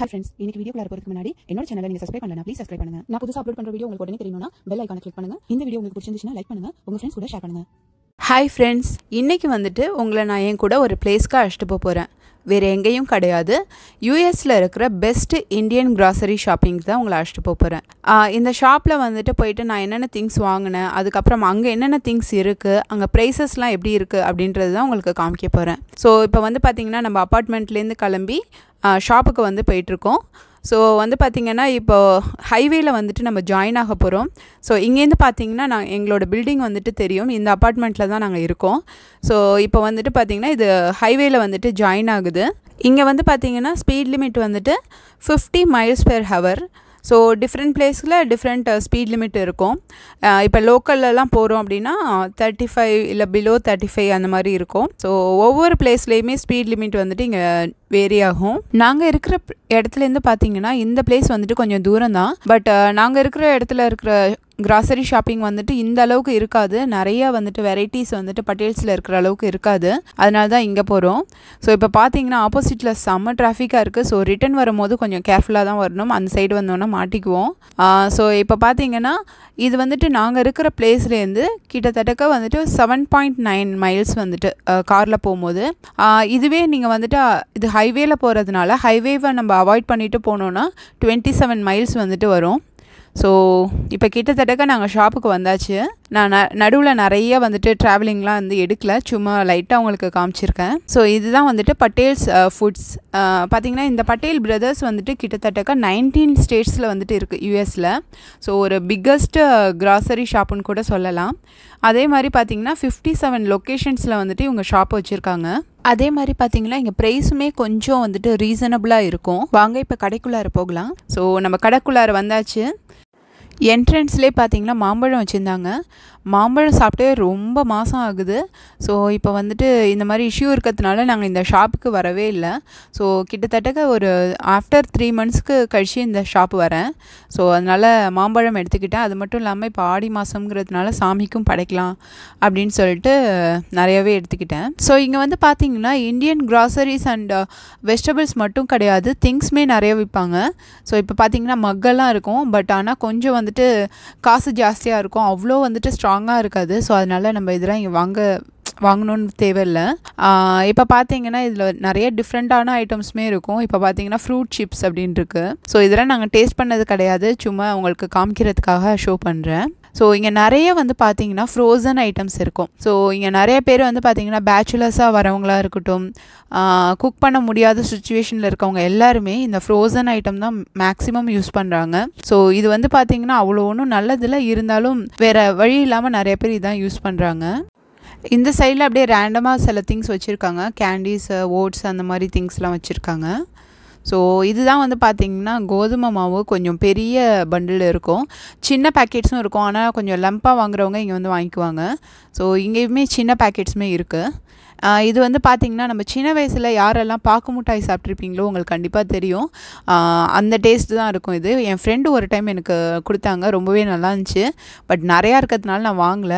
hi friends இன்னைக்கு வீடியோக்குள்ள போறதுக்கு முன்னாடி என்னோட சேனலை நீங்க சப்ஸ்கிரைப் பண்ணலாம் ப்ளீஸ் சப்ஸ்கிரைப் பண்ணுங்க நான் புதுசா அப்லோட் பண்ற வீடியோ உங்களுக்கு உடனே தெரியணும்னா பெல் ஐகானை கிளிக் பண்ணுங்க இந்த வீடியோ உங்களுக்கு பிடிச்சிருந்துச்சுன்னா லைக் பண்ணுங்க உங்க ஃப்ரெண்ட்ஸ் கூட ஷேர் பண்ணுங்க ஹாய் ஃப்ரெண்ட்ஸ் இன்றைக்கி வந்துட்டு உங்களை நான் என் கூட ஒரு பிளேஸ்க்கு அழைச்சிட்டு போக போகிறேன் வேறு எங்கேயும் கிடையாது யூஎஸில் இருக்கிற பெஸ்ட் இந்தியன் கிராசரி ஷாப்பிங் தான் உங்களை அழைச்சிட்டு போக போகிறேன் இந்த ஷாப்பில் வந்துட்டு போயிட்டு நான் என்னென்ன திங்ஸ் வாங்கினேன் அதுக்கப்புறம் அங்கே என்னென்ன திங்ஸ் இருக்குது அங்கே ப்ரைஸஸ்லாம் எப்படி இருக்குது அப்படின்றது தான் உங்களுக்கு காமிக்க போகிறேன் ஸோ இப்போ வந்து பார்த்திங்கன்னா நம்ம அப்பார்ட்மெண்ட்லேருந்து கிளம்பி ஷாப்புக்கு வந்து போயிட்டுருக்கோம் ஸோ வந்து பார்த்திங்கன்னா இப்போ ஹைவேல வந்துட்டு நம்ம ஜாயின் ஆக போகிறோம் ஸோ இங்கேருந்து பார்த்தீங்கன்னா நான் எங்களோட பில்டிங் வந்துட்டு தெரியும் இந்த அப்பார்ட்மெண்ட்டில் தான் நாங்கள் இருக்கோம் ஸோ இப்போ வந்துட்டு பார்த்திங்கன்னா இது ஹைவேல வந்துட்டு ஜாயின் ஆகுது இங்கே வந்து பார்த்திங்கன்னா ஸ்பீட் லிமிட் வந்துட்டு fifty miles per hour so different பிளேஸில் டிஃப்ரெண்ட் ஸ்பீட் லிமிட் இருக்கும் இப்போ லோக்கல்லலாம் போகிறோம் அப்படின்னா தேர்ட்டி ஃபைவ் இல்லை பிலோ தேர்ட்டி ஃபைவ் அந்த மாதிரி இருக்கும் ஸோ ஒவ்வொரு பிளேஸ்லேயுமே ஸ்பீட் லிமிட் வந்துட்டு இங்கே வேரி ஆகும் நாங்கள் இருக்கிற இடத்துலேருந்து பார்த்தீங்கன்னா இந்த பிளேஸ் வந்துட்டு கொஞ்சம் தூரம் தான் பட் நாங்கள் இருக்கிற இடத்துல இருக்கிற கிராசரி ஷாப்பிங் வந்துட்டு இந்த அளவுக்கு இருக்காது நிறைய வந்துட்டு வெரைட்டிஸ் வந்துட்டு பட்டேல்ஸில் இருக்கிற அளவுக்கு இருக்காது அதனால தான் இங்கே போகிறோம் ஸோ இப்போ பார்த்தீங்கன்னா ஆப்போசிட்டில் செம்ம டிராஃபிக்காக இருக்குது ஸோ ரிட்டன் வரும்போது கொஞ்சம் கேர்ஃபுல்லாக தான் வரணும் அந்த சைடு வந்தோன்னா மாட்டிக்குவோம் ஸோ இப்போ பார்த்தீங்கன்னா இது வந்துட்டு நாங்கள் இருக்கிற பிளேஸ்லேருந்து கிட்டத்தட்ட வந்துட்டு செவன் பாயிண்ட் நைன் மைல்ஸ் வந்துட்டு காரில் போகும்போது இதுவே நீங்கள் வந்துட்டு இது ஹைவேல போகிறதுனால ஹைவேவை நம்ம அவாய்ட் பண்ணிட்டு போனோன்னா டுவெண்ட்டி செவன் மைல்ஸ் வந்துட்டு வரும் ஸோ இப்போ கிட்டத்தட்ட நாங்கள் ஷாப்புக்கு வந்தாச்சு நான் ந நடுவில் நிறைய வந்துட்டு ட்ராவலிங்லாம் வந்து எடுக்கல சும்மா லைட்டாக உங்களுக்கு காமிச்சிருக்கேன் ஸோ இதுதான் வந்துட்டு பட்டேல்ஸ் ஃபுட்ஸ் பார்த்திங்கன்னா இந்த பட்டேல் பிரதர்ஸ் வந்துட்டு கிட்டத்தட்ட நைன்டீன் ஸ்டேட்ஸில் வந்துட்டு இருக்குது யூஎஸில் ஸோ ஒரு பிக்கஸ்ட் கிராசரி ஷாப்புன்னு கூட சொல்லலாம் அதே மாதிரி பார்த்திங்கன்னா ஃபிஃப்டி செவன் லொக்கேஷன்ஸில் வந்துட்டு இவங்க ஷாப் வச்சுருக்காங்க அதே மாதிரி பார்த்தீங்கன்னா இங்கே ப்ரைஸுமே கொஞ்சம் வந்துட்டு ரீசனபிளாக இருக்கும் வாங்க இப்போ கடைக்குள்ளார போகலாம் ஸோ நம்ம கடைக்குள்ளார வந்தாச்சு என்ட்ரன்ஸ்லேயே பார்த்தீங்கன்னா மாம்பழம் வச்சுருந்தாங்க மாம்பழம் சாப்பிட்டே ரொம்ப மாதம் ஆகுது ஸோ இப்போ வந்துட்டு இந்த மாதிரி இஷ்யூ இருக்கிறதுனால நாங்கள் இந்த ஷாப்புக்கு வரவே இல்லை ஸோ கிட்டத்தட்ட ஒரு ஆஃப்டர் த்ரீ மந்த்ஸ்க்கு கழிச்சு இந்த ஷாப் வரேன் ஸோ அதனால் மாம்பழம் எடுத்துக்கிட்டேன் அது மட்டும் இல்லாமல் இப்போ ஆடி மாதங்கிறதுனால சாமிக்கும் படைக்கலாம் அப்படின்னு சொல்லிட்டு நிறையவே எடுத்துக்கிட்டேன் ஸோ இங்கே வந்து பார்த்தீங்கன்னா இந்தியன் கிராசரிஸ் அண்ட் வெஜிடபிள்ஸ் மட்டும் கிடையாது திங்ஸ்மே நிறைய விற்பாங்க ஸோ இப்போ பார்த்தீங்கன்னா மக்கெல்லாம் இருக்கும் பட் ஆனால் கொஞ்சம் வந்துட்டு காசு ஜாஸ்தியாக இருக்கும் அவ்வளோ வந்துட்டு ஸ்ட்ராங்காக இருக்காது ஸோ அதனால் நம்ம இதெல்லாம் இங்கே வாங்க வாங்கணும்னு தேவையில்லை இப்போ பார்த்தீங்கன்னா இதில் நிறைய டிஃப்ரெண்ட்டான ஐட்டம்ஸுமே இருக்கும் இப்போ பார்த்தீங்கன்னா ஃப்ரூட் சிப்ஸ் அப்படின்னு இருக்கு ஸோ இதெல்லாம் நாங்கள் டேஸ்ட் பண்ணது கிடையாது சும்மா உங்களுக்கு காமிக்கிறதுக்காக ஷோ பண்ணுறேன் ஸோ இங்கே நிறைய வந்து பார்த்தீங்கன்னா ஃப்ரோசன் ஐட்டம்ஸ் இருக்கும் ஸோ இங்கே நிறைய பேர் வந்து பார்த்தீங்கன்னா பேச்சுலர்ஸாக வரவங்களா இருக்கட்டும் குக் பண்ண முடியாத சுச்சுவேஷனில் இருக்கவங்க எல்லாருமே இந்த ஃப்ரோசன் ஐட்டம் தான் மேக்ஸிமம் யூஸ் பண்ணுறாங்க ஸோ இது வந்து பார்த்தீங்கன்னா அவ்வளோ ஒன்றும் நல்லதில் இருந்தாலும் வேறு வழி இல்லாமல் நிறைய பேர் இதான் யூஸ் பண்ணுறாங்க இந்த சைடில் அப்படியே ரேண்டமாக சில திங்ஸ் வச்சுருக்காங்க கேண்டீஸ் ஓட்ஸ் அந்த மாதிரி திங்ஸ்லாம் வச்சுருக்காங்க ஸோ இதுதான் வந்து பார்த்திங்கன்னா கோதுமை மாவு கொஞ்சம் பெரிய பண்டில் இருக்கும் சின்ன பேக்கெட்ஸும் இருக்கும் ஆனால் கொஞ்சம் லம்பாக வாங்குறவங்க இங்கே வந்து வாங்கிக்குவாங்க ஸோ இங்கேயுமே சின்ன பேக்கெட்ஸுமே இருக்குது இது வந்து பார்த்திங்கன்னா நம்ம சின்ன வயசில் யாரெல்லாம் பாக்கு மிட்டாய் சாப்பிட்ருப்பீங்களோ உங்களுக்கு கண்டிப்பாக தெரியும் அந்த டேஸ்ட்டு தான் இருக்கும் இது என் ஃப்ரெண்டு ஒரு டைம் எனக்கு கொடுத்தாங்க ரொம்பவே நல்லா இருந்துச்சு பட் நிறையா இருக்கிறதுனால நான் வாங்கலை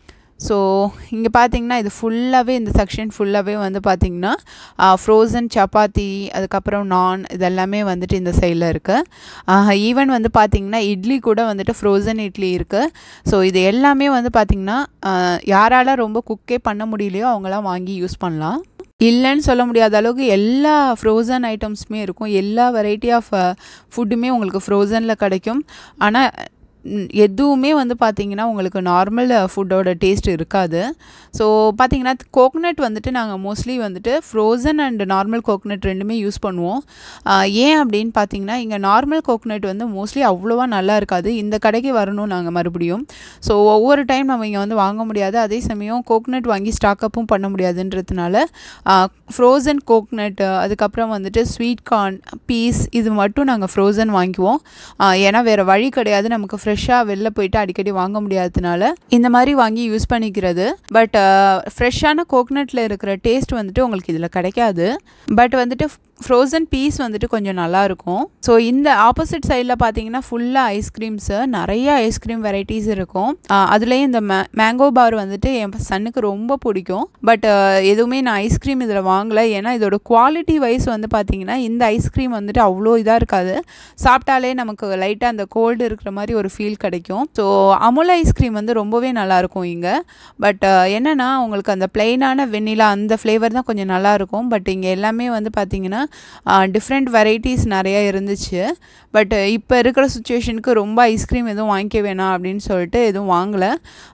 ஸோ இங்கே பார்த்தீங்கன்னா இது ஃபுல்லாகவே இந்த செக்ஷன் ஃபுல்லாகவே வந்து பார்த்திங்கன்னா ஃப்ரோசன் சப்பாத்தி அதுக்கப்புறம் நான் இதெல்லாமே வந்துட்டு இந்த சைடில் இருக்குது ஈவன் வந்து பார்த்திங்கன்னா இட்லி கூட வந்துட்டு ஃப்ரோசன் இட்லி இருக்குது ஸோ இது எல்லாமே வந்து பார்த்திங்கன்னா யாரால் ரொம்ப குக்கே பண்ண முடியலையோ அவங்களாம் வாங்கி யூஸ் பண்ணலாம் இல்லைன்னு சொல்ல முடியாத அளவுக்கு எல்லா ஃப்ரோசன் ஐட்டம்ஸுமே இருக்கும் எல்லா வெரைட்டி ஆஃப் ஃபுட்டுமே உங்களுக்கு ஃப்ரோசனில் கிடைக்கும் ஆனால் எதுவுமே வந்து பார்த்திங்கன்னா உங்களுக்கு நார்மல் ஃபுட்டோட டேஸ்ட் இருக்காது ஸோ பார்த்திங்கன்னா கோக்னட் வந்துட்டு நாங்கள் மோஸ்ட்லி வந்துட்டு ஃப்ரோசன் அண்ட் நார்மல் கோக்னட் ரெண்டுமே யூஸ் பண்ணுவோம் ஏன் அப்படின்னு பார்த்தீங்கன்னா இங்கே நார்மல் கோக்னட் வந்து மோஸ்ட்லி அவ்வளோவா நல்லா இருக்காது இந்த கடைக்கு வரணும் நாங்கள் மறுபடியும் ஸோ ஒவ்வொரு டைம் நம்ம இங்கே வந்து வாங்க முடியாது அதே சமயம் கோக்னட் வாங்கி ஸ்டாக்கப்பும் பண்ண முடியாதுன்றதுனால ஃப்ரோசன் கோக்னட் அதுக்கப்புறம் வந்துட்டு ஸ்வீட் கார்ன் பீஸ் இது மட்டும் நாங்கள் ஃப்ரோசன் வாங்கிக்குவோம் ஏன்னா வேறு வழி கிடையாது நமக்கு ஃப்ரெஷ் ஃப்ரெஷ்ஷாக வெளில போயிட்டு அடிக்கடி வாங்க முடியாததுனால இந்த மாதிரி வாங்கி யூஸ் பண்ணிக்கிறது பட் ஃப்ரெஷ்ஷான கோக்னட்டில் இருக்கிற டேஸ்ட் வந்துட்டு உங்களுக்கு இதில் கிடைக்காது பட் வந்துட்டு ஃப்ரோசன் பீஸ் வந்துட்டு கொஞ்சம் நல்லாயிருக்கும் ஸோ இந்த ஆப்போசிட் சைடில் பார்த்தீங்கன்னா ஃபுல்லாக ஐஸ்கிரீம்ஸு நிறைய ஐஸ்கிரீம் வெரைட்டிஸ் இருக்கும் அதுலேயும் இந்த மே மேங்கோ பார் வந்துட்டு என் சன்னுக்கு ரொம்ப பிடிக்கும் பட் எதுவுமே நான் ஐஸ்கிரீம் இதில் வாங்கலை ஏன்னா இதோட குவாலிட்டி வைஸ் வந்து பார்த்தீங்கன்னா இந்த ஐஸ்கிரீம் வந்துட்டு அவ்வளோ இதாக இருக்காது சாப்பிட்டாலே நமக்கு லைட்டாக அந்த கோல்டு இருக்கிற மாதிரி ஒரு ஃபீல் கிடைக்கும் ஸோ அமுல் ஐஸ்கிரீம் வந்து ரொம்பவே நல்லாயிருக்கும் இங்கே பட் என்னென்னா உங்களுக்கு அந்த பிளெயினான வெண்ணிலா அந்த ஃப்ளேவர் தான் கொஞ்சம் நல்லாயிருக்கும் பட் இங்கே எல்லாமே வந்து பார்த்திங்கன்னா டிஃப்ரெண்ட் வெரைட்டிஸ் நிறையா இருந்துச்சு பட் இப்போ இருக்கிற சுச்சுவேஷனுக்கு ரொம்ப ஐஸ்கிரீம் எதுவும் வாங்கிக்க வேணாம் அப்படின்னு சொல்லிட்டு எதுவும் வாங்கலை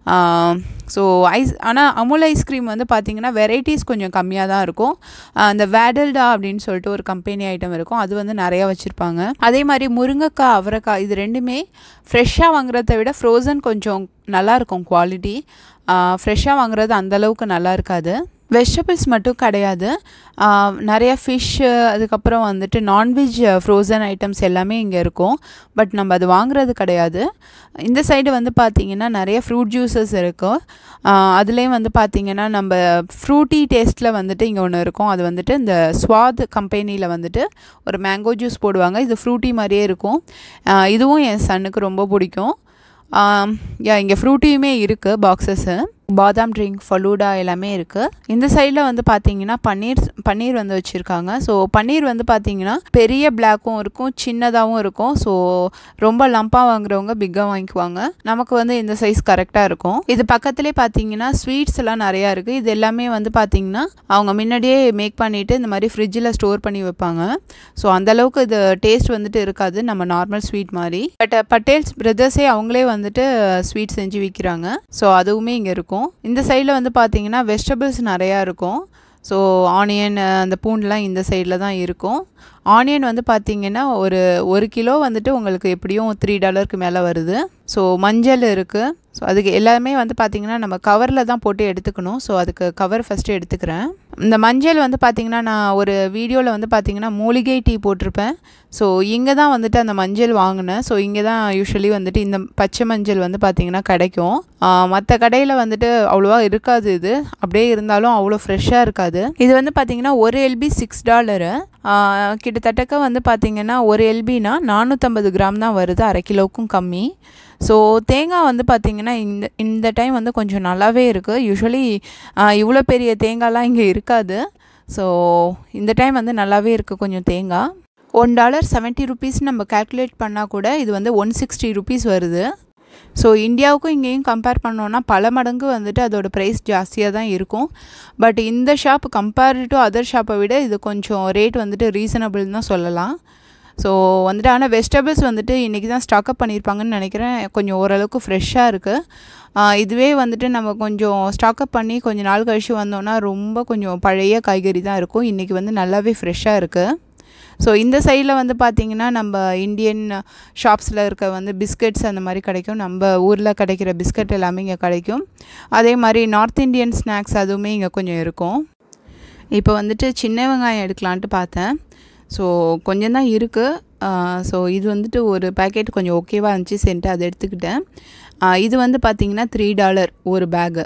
ஸோ ஐஸ் ஆனால் அமுல் ஐஸ்கிரீம் வந்து பார்த்திங்கன்னா வெரைட்டிஸ் கொஞ்சம் கம்மியாக தான் இருக்கும் அந்த வேடல்டா அப்படின்னு சொல்லிட்டு ஒரு கம்பெனி ஐட்டம் இருக்கும் அது வந்து நிறையா வச்சுருப்பாங்க அதே மாதிரி முருங்கைக்காய் அவரைக்காய் இது ரெண்டுமே ஃப்ரெஷ்ஷாக வாங்குறத விட ஃப்ரோசன் கொஞ்சம் நல்லாயிருக்கும் குவாலிட்டி ஃப்ரெஷ்ஷாக வாங்குறது அந்தளவுக்கு நல்லா இருக்காது வெஜிடபிள்ஸ் மட்டும் கிடையாது நிறைய ஃபிஷ்ஷு அதுக்கப்புறம் வந்துட்டு நான்வெஜ் ஃப்ரோசன் ஐட்டம்ஸ் எல்லாமே இங்கே இருக்கும் பட் நம்ம அது வாங்குறது கிடையாது இந்த சைடு வந்து பார்த்திங்கன்னா நிறைய ஃப்ரூட் ஜூஸஸ் இருக்குது அதுலேயும் வந்து பார்த்திங்கன்னா நம்ம ஃப்ரூட்டி டேஸ்ட்டில் வந்துட்டு இங்கே ஒன்று இருக்கும் அது வந்துட்டு இந்த ஸ்வாத் கம்பெனியில் வந்துட்டு ஒரு மேங்கோ ஜூஸ் போடுவாங்க இது ஃப்ரூட்டி மாதிரியே இருக்கும் இதுவும் என் சன்னுக்கு ரொம்ப பிடிக்கும் யா இங்கே ஃப்ரூட்டியுமே இருக்குது பாக்ஸஸ்ஸு பாதாம் ட்ரிங்க் ஃபலூடா எல்லாமே இருக்குது இந்த சைடில் வந்து பார்த்தீங்கன்னா பன்னீர் பன்னீர் வந்து வச்சுருக்காங்க ஸோ பன்னீர் வந்து பார்த்தீங்கன்னா பெரிய பிளாக்கும் இருக்கும் சின்னதாகவும் இருக்கும் ஸோ ரொம்ப லம்பாக வாங்குறவங்க பிக்காக வாங்கிக்குவாங்க நமக்கு வந்து இந்த சைஸ் கரெக்டாக இருக்கும் இது பக்கத்துலேயே பார்த்தீங்கன்னா ஸ்வீட்ஸ் எல்லாம் நிறையா இருக்குது இது எல்லாமே வந்து பார்த்தீங்கன்னா அவங்க முன்னாடியே மேக் பண்ணிவிட்டு இந்த மாதிரி ஃப்ரிட்ஜில் ஸ்டோர் பண்ணி வைப்பாங்க ஸோ அந்தளவுக்கு இது டேஸ்ட் வந்துட்டு இருக்காது நம்ம நார்மல் ஸ்வீட் மாதிரி பட் பட்டேல்ஸ் பிரதர்ஸே அவங்களே வந்துட்டு ஸ்வீட் செஞ்சு விற்கிறாங்க ஸோ அதுவுமே இங்கே இருக்கும் இந்த சைடில் வந்து பார்த்தீங்கன்னா வெஜிடபிள்ஸ் நிறையா இருக்கும் ஸோ ஆனியன் அந்த பூண்டுலாம் இந்த சைடில் தான் இருக்கும் ஆனியன் வந்து பார்த்திங்கன்னா ஒரு ஒரு கிலோ வந்துட்டு உங்களுக்கு எப்படியும் த்ரீ டாலருக்கு மேலே வருது ஸோ மஞ்சள் இருக்குது ஸோ அதுக்கு எல்லாமே வந்து பார்த்திங்கன்னா நம்ம கவரில் தான் போட்டு எடுத்துக்கணும் ஸோ அதுக்கு கவர் ஃபஸ்ட்டு எடுத்துக்கிறேன் இந்த மஞ்சள் வந்து பார்த்திங்கன்னா நான் ஒரு வீடியோவில் வந்து பார்த்திங்கன்னா மூலிகை டீ போட்டிருப்பேன் ஸோ இங்கே தான் வந்துட்டு அந்த மஞ்சள் வாங்கினேன் ஸோ இங்கே தான் யூஸ்வலி வந்துட்டு இந்த பச்சை மஞ்சள் வந்து பார்த்திங்கன்னா கிடைக்கும் மற்ற கடையில் வந்துட்டு அவ்வளோவா இருக்காது இது அப்படியே இருந்தாலும் அவ்வளோ ஃப்ரெஷ்ஷாக இருக்காது இது வந்து பார்த்திங்கன்னா ஒரு எல்பி சிக்ஸ் டாலரு கிட்டத்தட்டக்க வந்து பார்த்திங்கன்னா ஒரு எல்பினா நானூற்றம்பது கிராம் தான் வருது அரை கிலோவுக்கும் கம்மி ஸோ தேங்காய் வந்து பார்த்திங்கன்னா இந்த இந்த டைம் வந்து கொஞ்சம் நல்லாவே இருக்குது யூஸ்வலி இவ்வளோ பெரிய தேங்காய்லாம் இங்கே இருக்காது ஸோ இந்த டைம் வந்து நல்லாவே இருக்குது கொஞ்சம் தேங்காய் ஒன் டாலர் செவன்ட்டி ருபீஸ் நம்ம கால்குலேட் பண்ணால் கூட இது வந்து ஒன் சிக்ஸ்டி ருபீஸ் வருது ஸோ இந்தியாவுக்கும் இங்கேயும் கம்பேர் பண்ணோன்னா பல மடங்கு வந்துட்டு அதோட ப்ரைஸ் ஜாஸ்தியாக தான் இருக்கும் பட் இந்த ஷாப் கம்பேர் டு அதர் ஷாப்பை விட இது கொஞ்சம் ரேட் வந்துட்டு ரீசனபிள்னு தான் சொல்லலாம் ஸோ வந்துட்டு ஆனால் வெஜிடபிள்ஸ் வந்துட்டு இன்றைக்கி தான் ஸ்டாக்கப் பண்ணியிருப்பாங்கன்னு நினைக்கிறேன் கொஞ்சம் ஓரளவுக்கு ஃப்ரெஷ்ஷாக இருக்குது இதுவே வந்துட்டு நம்ம கொஞ்சம் ஸ்டாக்கப் பண்ணி கொஞ்சம் நாள் கழித்து வந்தோன்னா ரொம்ப கொஞ்சம் பழைய காய்கறி தான் இருக்கும் இன்றைக்கி வந்து நல்லாவே ஃப்ரெஷ்ஷாக இருக்குது ஸோ இந்த சைடில் வந்து பார்த்திங்கன்னா நம்ம இந்தியன் ஷாப்ஸில் இருக்க வந்து பிஸ்கட்ஸ் அந்த மாதிரி கிடைக்கும் நம்ம ஊரில் கிடைக்கிற பிஸ்கட் எல்லாமே இங்கே கிடைக்கும் அதே மாதிரி நார்த் இந்தியன் ஸ்நாக்ஸ் அதுவுமே இங்கே கொஞ்சம் இருக்கும் இப்போ வந்துட்டு சின்ன வெங்காயம் எடுக்கலான்ட்டு பார்த்தேன் ஸோ கொஞ்சம் தான் இருக்குது ஸோ இது வந்துட்டு ஒரு பேக்கெட் கொஞ்சம் ஓகேவாக இருந்துச்சு சென்ட்டு அதை எடுத்துக்கிட்டேன் இது வந்து பார்த்திங்கன்னா த்ரீ டாலர் ஒரு பேகு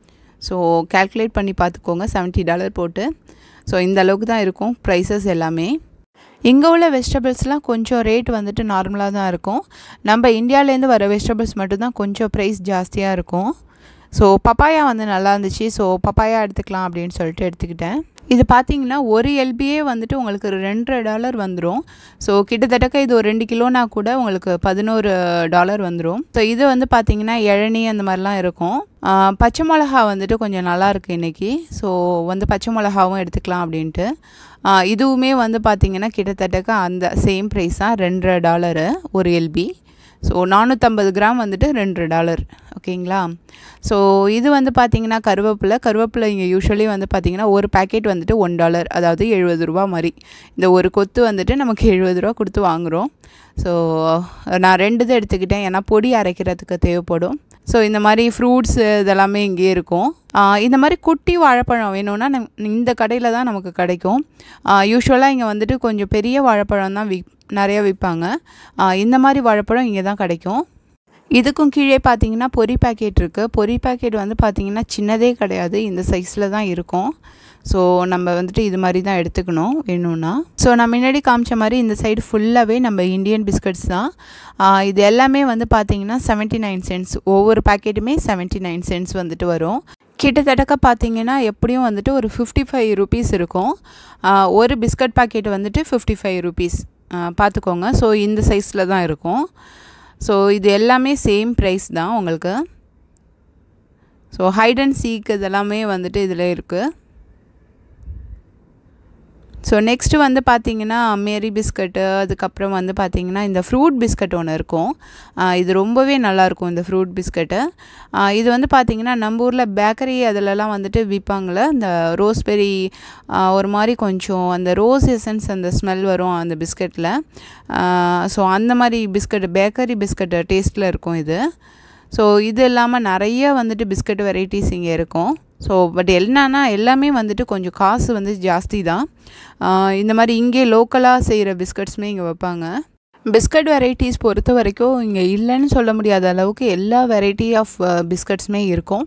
ஸோ கேல்குலேட் பண்ணி பார்த்துக்கோங்க செவன்ட்டி டாலர் போட்டு ஸோ இந்த அளவுக்கு தான் இருக்கும் ப்ரைஸஸ் எல்லாமே இங்கே உள்ள வெஜிடபிள்ஸ்லாம் கொஞ்சம் ரேட் வந்துட்டு நார்மலாக தான் இருக்கும் நம்ம இந்தியாவிலேருந்து வர வெஜிடபிள்ஸ் மட்டும்தான் கொஞ்சம் ப்ரைஸ் ஜாஸ்தியாக இருக்கும் ஸோ பப்பாயா வந்து நல்லா இருந்துச்சு ஸோ பப்பாயா எடுத்துக்கலாம் அப்படின்னு சொல்லிட்டு எடுத்துக்கிட்டேன் இது பார்த்தீங்கன்னா ஒரு எல்பியே வந்துட்டு உங்களுக்கு ரெண்டரை டாலர் வந்துடும் ஸோ கிட்டத்தட்ட இது ஒரு ரெண்டு கிலோனா கூட உங்களுக்கு பதினோரு டாலர் வந்துடும் ஸோ இது வந்து பார்த்தீங்கன்னா இளநீ அந்த மாதிரிலாம் இருக்கும் பச்சை மிளகா வந்துட்டு கொஞ்சம் நல்லா இருக்குது இன்றைக்கி ஸோ வந்து பச்சை மிளகாவும் எடுத்துக்கலாம் அப்படின்ட்டு இதுவுமே வந்து பார்த்திங்கன்னா கிட்டத்தட்ட அந்த சேம் ப்ரைஸ் தான் ரெண்டரை டாலரு ஒரு எல்பி ஸோ நானூற்றம்பது கிராம் வந்துட்டு ரெண்டு டாலர் ஓகேங்களா ஸோ இது வந்து பார்த்திங்கன்னா கருவேப்பிலை கருவேப்பிலை இங்கே யூஸ்வலி வந்து பார்த்திங்கன்னா ஒரு பேக்கெட் வந்துட்டு ஒன் டாலர் அதாவது எழுபது ரூபா மாதிரி இந்த ஒரு கொத்து வந்துட்டு நமக்கு எழுபது ரூபா கொடுத்து வாங்குகிறோம் ஸோ நான் ரெண்டு தான் எடுத்துக்கிட்டேன் ஏன்னா பொடி அரைக்கிறதுக்கு தேவைப்படும் ஸோ இந்த மாதிரி ஃப்ரூட்ஸு இதெல்லாமே இங்கேயே இருக்கும் இந்த மாதிரி குட்டி வாழைப்பழம் வேணும்னா நம் இந்த கடையில் தான் நமக்கு கிடைக்கும் யூஸ்வலாக இங்கே வந்துட்டு கொஞ்சம் பெரிய வாழைப்பழம் தான் விக் நிறையா விற்பாங்க இந்த மாதிரி வாழைப்பழம் இங்கே தான் கிடைக்கும் இதுக்கும் கீழே பார்த்தீங்கன்னா பொரி பேக்கெட் இருக்குது பொரி பேக்கெட் வந்து பார்த்தீங்கன்னா சின்னதே கிடையாது இந்த சைஸில் தான் இருக்கும் ஸோ நம்ம வந்துட்டு இது மாதிரி தான் எடுத்துக்கணும் வேணும்னா ஸோ நான் முன்னாடி காமிச்ச மாதிரி இந்த சைடு ஃபுல்லாகவே நம்ம இந்தியன் பிஸ்கட்ஸ் தான் ஆஹ் இது எல்லாமே வந்து பார்த்தீங்கன்னா செவன்ட்டி நைன் சென்ட்ஸ் ஒவ்வொரு பேக்கெட்டுமே செவன்ட்டி நைன் சென்ட்ஸ் வந்துட்டு வரும் கிட்டத்தட்ட பார்த்தீங்கன்னா எப்படியும் வந்துட்டு ஒரு ஃபிஃப்டி ஃபைவ் ருபீஸ் இருக்கும் ஆஹ் ஒரு பிஸ்கட் பாக்கெட் வந்துட்டு ஃபிஃப்டி ஃபைவ் ருபீஸ் பார்த்துக்கோங்க ஸோ இந்த சைஸில் தான் இருக்கும் ஸோ இது எல்லாமே சேம் ப்ரைஸ் தான் உங்களுக்கு ஸோ ஹைட் அண்ட் சீக் இதெல்லாமே வந்துட்டு இதில் இருக்குது ஸோ நெக்ஸ்ட்டு வந்து பார்த்தீங்கன்னா மேரி பிஸ்கட்டு அதுக்கப்புறம் வந்து பார்த்தீங்கன்னா இந்த ஃப்ரூட் பிஸ்கட் ஒன்று இருக்கும் ஆஹ் இது ரொம்பவே நல்லாயிருக்கும் இந்த ஃப்ரூட் பிஸ்கட்டு ஆஹ் இது வந்து பார்த்தீங்கன்னா நம்ம ஊரில் பேக்கரி அதிலலாம் வந்துட்டு விற்பாங்களே இந்த ரோஸ்பெரி ஒரு மாதிரி கொஞ்சம் அந்த ரோஸ் எசன்ஸ் அந்த ஸ்மெல் வரும் அந்த பிஸ்கட்டில் ஸோ அந்த மாதிரி பிஸ்கட் பேக்கரி பிஸ்கட் டேஸ்ட்டில் இருக்கும் இது ஸோ இது இல்லாமல் நிறைய வந்துட்டு பிஸ்கட் வெரைட்டிஸ் இங்கே இருக்கும் ஸோ பட் என்னன்னா எல்லாமே வந்துட்டு கொஞ்சம் காசு வந்து ஜாஸ்தி தான் ஆஹ் இந்த மாதிரி இங்கே லோக்கலாக செய்கிற பிஸ்கட்ஸுமே இங்கே வைப்பாங்க பிஸ்கட் வெரைட்டிஸ் பொறுத்த வரைக்கும் இங்கே இல்லைன்னு சொல்ல முடியாத அளவுக்கு எல்லா வெரைட்டி ஆஃப் பிஸ்கட்ஸுமே இருக்கும்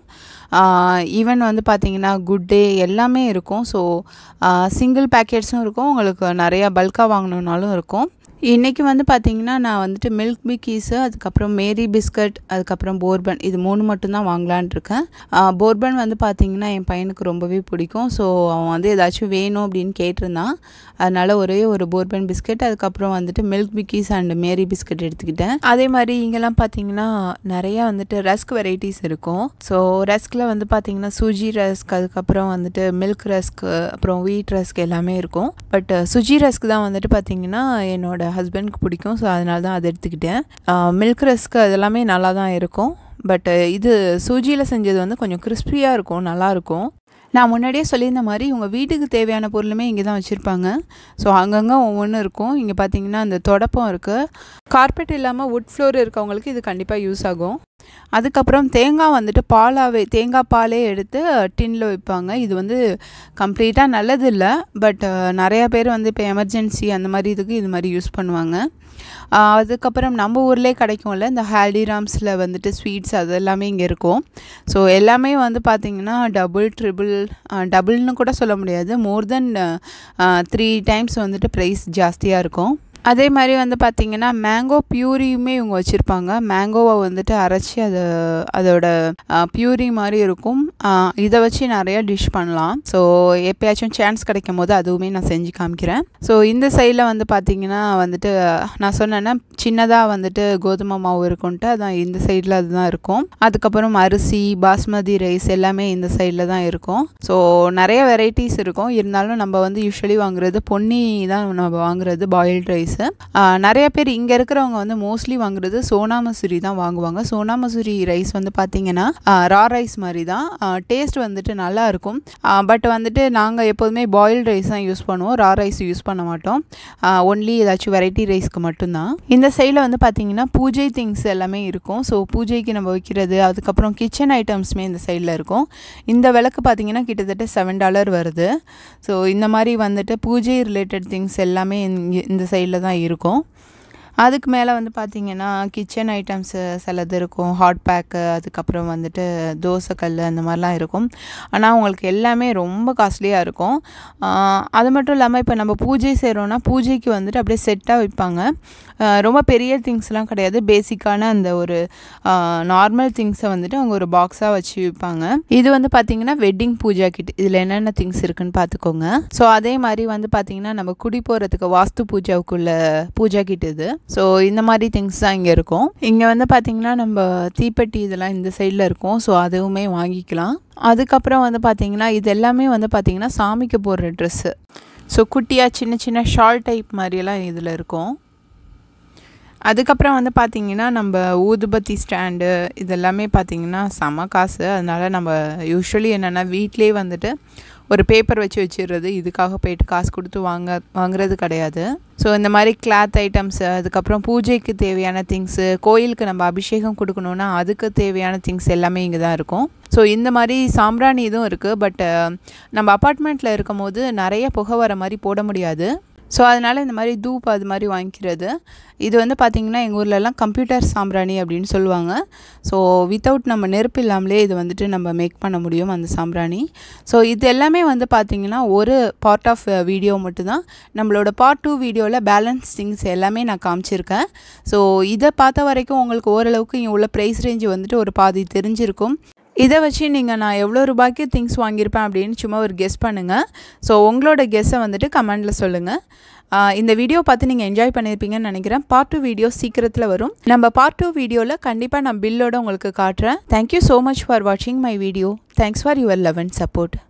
ஈவன் வந்து பார்த்திங்கன்னா குட் டே எல்லாமே இருக்கும் ஸோ சிங்கிள் பேக்கெட்ஸும் இருக்கும் உங்களுக்கு நிறையா பல்காக வாங்கணுன்னாலும் இருக்கும் இன்றைக்கி வந்து பார்த்திங்கன்னா நான் வந்துட்டு மில்க் பிக்கீஸு அதுக்கப்புறம் மேரி பிஸ்கட் அதுக்கப்புறம் போர்பன் இது மூணு மட்டும்தான் வாங்கலான் இருக்கேன் போர்பன் வந்து பார்த்திங்கன்னா என் பையனுக்கு ரொம்பவே பிடிக்கும் ஸோ அவன் வந்து ஏதாச்சும் வேணும் அப்படின்னு கேட்டிருந்தான் அதனால் ஒரே ஒரு போர்பன் பிஸ்கட் அதுக்கப்புறம் வந்துட்டு milk Bikis and Marie biscuit எடுத்துக்கிட்டேன் அதே மாதிரி இங்கெல்லாம் பார்த்தீங்கன்னா நிறையா வந்துட்டு ரஸ்க் வெரைட்டிஸ் இருக்கும் ஸோ ரஸ்கில் வந்து பார்த்தீங்கன்னா சூஜி ரஸ்க் அதுக்கப்புறம் வந்துட்டு மில்க் ரஸ்க் அப்புறம் வீட் ரஸ்க் எல்லாமே இருக்கும் பட் சுஜி ரஸ்க் தான் வந்துட்டு பார்த்தீங்கன்னா என்னோட ஹஸ்பண்ட்க்கு பிடிக்கும் ஸோ அதனால தான் அதை எடுத்துக்கிட்டேன் மில்க் ரஸ்க் அதெல்லாமே நல்லா தான் இருக்கும் பட் இது சூஜியில் செஞ்சது வந்து கொஞ்சம் கிறிஸ்பியாக இருக்கும் நல்லாயிருக்கும் நான் முன்னாடியே சொல்லியிருந்த மாதிரி உங்கள் வீட்டுக்கு தேவையான பொருளுமே இங்கே தான் வச்சுருப்பாங்க ஸோ அங்கங்கே ஒவ்வொன்றும் இருக்கும் இங்கே பார்த்தீங்கன்னா அந்த தொடப்பம் இருக்குது கார்பெட் இல்லாமல் வுட் ஃப்ளோர் இருக்கவங்களுக்கு இது கண்டிப்பாக யூஸ் ஆகும் அதுக்கப்புறம் தேங்காய் வந்துட்டு பாலாவே தேங்காய் பாலே எடுத்து டின்னில் வைப்பாங்க இது வந்து கம்ப்ளீட்டாக நல்லது இல்லை பட் நிறையா பேர் வந்து இப்போ எமர்ஜென்சி அந்த மாதிரி இதுக்கு இது மாதிரி யூஸ் பண்ணுவாங்க ஆஹ் அதுக்கப்புறம் நம்ம ஊர்லேயே கிடைக்கும்ல இந்த ஹால்டிராம்ஸில் வந்துட்டு ஸ்வீட்ஸ் அது எல்லாமே இங்கே இருக்கும் ஸோ எல்லாமே வந்து பார்த்திங்கன்னா டபுள் ட்ரிபிள் டபுள்னு கூட சொல்ல முடியாது மோர் தென் த்ரீ டைம்ஸ் வந்துட்டு ப்ரைஸ் ஜாஸ்தியாக இருக்கும் அதே மாதிரி வந்து பார்த்திங்கன்னா மேங்கோ பியூரியுமே இவங்க வச்சுருப்பாங்க மேங்கோவை வந்துட்டு அரைச்சி அதை அதோட பியூரி மாதிரி இருக்கும் ஆஹ் இதை வச்சு நிறைய டிஷ் பண்ணலாம் ஸோ எப்பயாச்சும் சான்ஸ் கிடைக்கும் போது அதுவுமே நான் செஞ்சு காமிக்கிறேன் ஸோ இந்த சைடில் வந்து பார்த்திங்கன்னா வந்துட்டு நான் சொன்னேன்னா சின்னதாக வந்துட்டு கோதுமை மாவு இருக்கும்ட்டு அதான் இந்த சைடில் அதுதான் இருக்கும் அதுக்கப்புறம் அரிசி பாஸ்மதி ரைஸ் எல்லாமே இந்த சைடில் தான் இருக்கும் ஸோ நிறைய வெரைட்டிஸ் இருக்கும் இருந்தாலும் நம்ம வந்து யூஸ்வலி வாங்குறது பொன்னி தான் நம்ம வாங்குறது பாயில்டு ரைஸு நிறைய பேர் இங்கே இருக்கிறவங்க வந்து மோஸ்ட்லி வாங்குறது சோனா மசூரி தான் வாங்குவாங்க சோனா மசூரி ரைஸ் வந்து பார்த்தீங்கன்னா ரா ரைஸ் மாதிரி தான் டேஸ்ட் வந்துட்டு நல்லா இருக்கும் பட் வந்துட்டு நாங்கள் எப்போதுமே பாயில்டு ரைஸ் தான் யூஸ் பண்ணுவோம் ரா ரைஸ் யூஸ் பண்ண மாட்டோம் ஒன்லி ஏதாச்சும் வெரைட்டி ரைஸ்க்கு மட்டும்தான் இந்த சைடில் வந்து பார்த்தீங்கன்னா பூஜை திங்ஸ் எல்லாமே இருக்கும் ஸோ பூஜைக்கு நம்ம வைக்கிறது அதுக்கப்புறம் கிச்சன் ஐட்டம்ஸுமே இந்த சைடில் இருக்கும் இந்த விளக்கு பார்த்தீங்கன்னா கிட்டத்தட்ட செவன் டாலர் வருது ஸோ இந்த மாதிரி வந்துட்டு பூஜை ரிலேட்டட் திங்ஸ் எல்லாமே இங்க- இந்த சைடில் தான் இருக்கும் அதுக்கு மேலே வந்து பார்த்திங்கன்னா கிச்சன் ஐட்டம்ஸு சிலது இருக்கும் ஹாட் பேக்கு அதுக்கப்புறம் வந்துட்டு தோசைக்கல் அந்த மாதிரிலாம் இருக்கும் ஆனால் உங்களுக்கு எல்லாமே ரொம்ப காஸ்ட்லியாக இருக்கும் ஆஹ் அது மட்டும் இல்லாமல் இப்போ நம்ம பூஜை செய்கிறோன்னா பூஜைக்கு வந்துட்டு அப்படியே செட்டாக வைப்பாங்க ஆஹ் ரொம்ப பெரிய திங்ஸ்லாம் கிடையாது பேசிக்கான அந்த ஒரு நார்மல் திங்ஸை வந்துட்டு அவங்க ஒரு பாக்ஸாக வச்சு விற்பாங்க இது வந்து பார்த்திங்கன்னா வெட்டிங் பூஜா கிட் இதில் என்னென்ன திங்ஸ் இருக்குன்னு பார்த்துக்கோங்க ஸோ அதே மாதிரி வந்து பார்த்திங்கன்னா நம்ம குடி போகிறதுக்கு வாஸ்து பூஜாவுக்குள்ள பூஜா கிட் இது ஸோ இந்த மாதிரி திங்ஸ் தான் இங்கே இருக்கும் இங்கே வந்து பார்த்திங்கன்னா நம்ம தீப்பெட்டி இதெல்லாம் இந்த சைடில் இருக்கும் ஸோ அதுவுமே வாங்கிக்கலாம் அதுக்கப்புறம் வந்து பார்த்திங்கன்னா இது எல்லாமே வந்து பார்த்திங்கன்னா சாமிக்கு போடுற ட்ரெஸ்ஸு ஸோ குட்டியாக சின்ன சின்ன ஷால் டைப் மாதிரியெல்லாம் இதில் இருக்கும் அதுக்கப்புறம் வந்து பார்த்திங்கன்னா நம்ம ஊதுபத்தி ஸ்டாண்டு இதெல்லாமே பார்த்திங்கன்னா செம காசு அதனால் நம்ம யூஸ்வலி என்னென்னா வீட்லேயே வந்துட்டு ஒரு பேப்பர் வச்சு வச்சிடுறது இதுக்காக போயிட்டு காசு கொடுத்து வாங்க வாங்குறது கிடையாது ஸோ இந்த மாதிரி கிளாத் ஐட்டம்ஸு அதுக்கப்புறம் பூஜைக்கு தேவையான திங்ஸு கோயிலுக்கு நம்ம அபிஷேகம் கொடுக்கணுன்னா அதுக்கு தேவையான திங்ஸ் எல்லாமே இங்கே தான் இருக்கும் ஸோ இந்த மாதிரி சாம்பிராணி இதுவும் இருக்குது பட் நம்ம அப்பார்ட்மெண்ட்டில் இருக்கும் போது நிறைய புகை வர மாதிரி போட முடியாது ஸோ அதனால் இந்த மாதிரி தூப் அது மாதிரி வாங்கிக்கிறது இது வந்து பார்த்திங்கன்னா எங்கள் ஊர்லலாம் கம்ப்யூட்டர் சாம்பிராணி அப்படின்னு சொல்லுவாங்க ஸோ வித்தவுட் நம்ம நெருப்பு இல்லாமலே இது வந்துட்டு நம்ம மேக் பண்ண முடியும் அந்த சாம்பிராணி ஸோ இது எல்லாமே வந்து பார்த்திங்கன்னா ஒரு பார்ட் ஆஃப் வீடியோ மட்டும்தான் நம்மளோட பார்ட் டூ வீடியோவில் பேலன்ஸ் திங்ஸ் எல்லாமே நான் காமிச்சிருக்கேன் ஸோ இதை பார்த்த வரைக்கும் உங்களுக்கு ஓரளவுக்கு இங்கே உள்ள ப்ரைஸ் ரேஞ்சு வந்துட்டு ஒரு பாதி தெரிஞ்சிருக்கும் இதை வச்சு நீங்கள் நான் எவ்வளோ ரூபாய்க்கு திங்ஸ் வாங்கியிருப்பேன் அப்படின்னு சும்மா ஒரு கெஸ் பண்ணுங்கள் ஸோ உங்களோட கெஸ்ஸை வந்துட்டு கமெண்டில் சொல்லுங்கள் இந்த வீடியோ பார்த்து நீங்கள் என்ஜாய் பண்ணியிருப்பீங்கன்னு நினைக்கிறேன் பார்ட் டூ வீடியோ சீக்கிரத்தில் வரும் நம்ம பார்ட் டூ வீடியோவில் கண்டிப்பாக நான் பில்லோட உங்களுக்கு காட்டுறேன் தேங்க்யூ ஸோ மச் ஃபார் வாட்சிங் my video thanks for your love and support